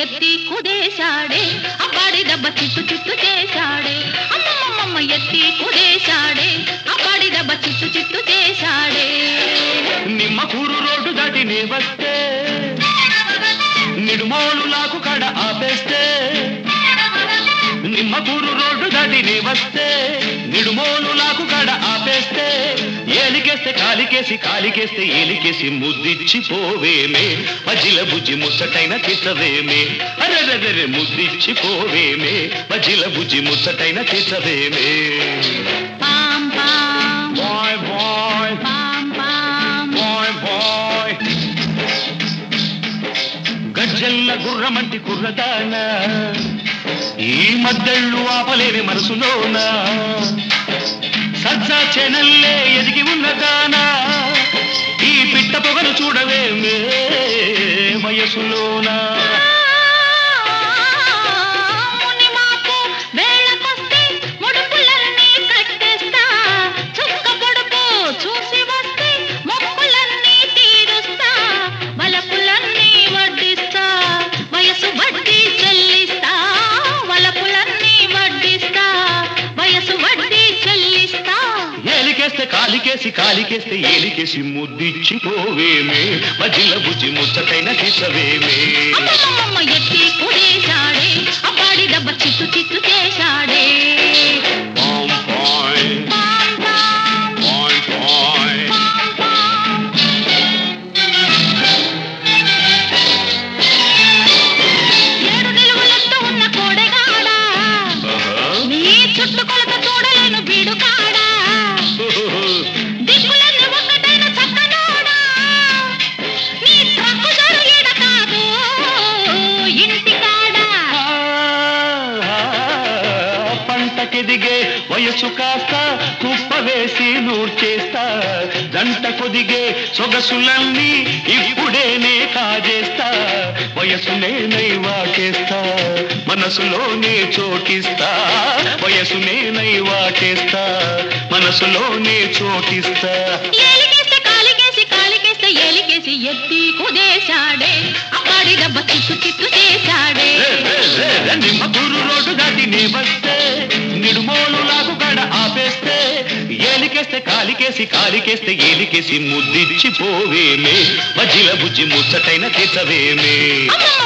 ఎత్తి కుదేశాడే అబ్బాడి దెబ్బ చిత్తు చిత్తు చేశాడే అమ్మమ్మమ్మ ఎత్తి కుదేశాడే అబ్బాడి దెబ్బ చిత్తు చిత్తు చేశాడే నిమ్మ కూరు రోడ్డు దాటి నీ వస్తే నిడుమోలు లాకు కడ ఆపేస్తే నిమ్మ కూరు రోడ్డు దాటి నీ వస్తే నిడుమోలు లాకు కడ ఆపేస్తే ఏలికేస్తే కాలికేసి కాలికేస్తే ఏలికేసి ముద్దిచ్చి పోవేమే మజిల బుజ్జి ముచ్చటైన తీసవేమే అరెరెరె ముద్దిచ్చి పోవేమే మజిల బుజ్జి ముచ్చటైన తీసవేమే పాం పాం బాయ్ బాయ్ పాం పాం బాయ్ బాయ్ గజ్జల్ల గుర్రమంటి కుర్రదాన ఈ మద్దళ్ళు ఆపలేని మనసులోన సజ్జా చెనల్లే ఎదిగి ఉన్నదానా ఈ పిట్ట పొగను చూడవేమే వయసులోనా మునిమాపు వేళకొస్తే ముడుపులన్నీ కట్టేస్తా చుక్క పొడుపు చూసి వస్తే మొక్కులన్నీ తీరుస్తా వలపులన్నీ వడ్డిస్తా వయసు వడ్డీ చెల్లిస్తా వలపులన్నీ వడ్డిస్తా వయసు వడ్డీ చెల్లిస్తా ఏలికేస్తే కాలికేసి కాలికేస్తే ఏలికేసి ముద్దిచ్చి పోవేమే మధ్యల బుజ్జి ముచ్చటైన తీసవేమే అమ్మమ్మమ్మ ఎత్తి కుదేశాడే అబ్బాడి దెబ్బ చిత్తు చిత్తు చేశాడే పాం పాయ్ పాం పాం పాయ్ పాయ్ పాం పాం ఏడు నిలువులెత్తు ఉన్న కోడెగాడా నీ చుట్టుకొలత చూడలేను బీడుకాడా దిక్కులన్నీ ఒక్కటైన చక్కనోడా నీ ట్రక్కు జరుగిడ కాదు ఇంటికాడా పంటకెదిగే వయసు కాస్త కుప్ప వేసి నూర్చేస్తా జంట కొదిగే సొగసులన్నీ ఇప్పుడేనే కాజేస్తా వయసునే నై వాటేస్తా మనసులోనే చోటిస్తా వయసునే నై వాటేస్తా మనసులోనే చోటిస్తా ఏలికేస్తే కాలికేసి కాలికేస్తే ఏలికేసి ఎత్తి కుదేశాడే అబ్బాడి దెబ్బ చిత్తు చిత్తు చేశాడే నిమ్మ గురు రోడ్డు దాటి నీ వస్తే నిడుమోలు లాగు గడ ఆపేస్తే ఏలికేస్తే కాలికేసి కాలికేస్తే ఏలికేసి ముద్దిచ్చి పోవేమే మధ్యల బుజ్జి ముచ్చటైన తీసవేమే అమ్మమ్మ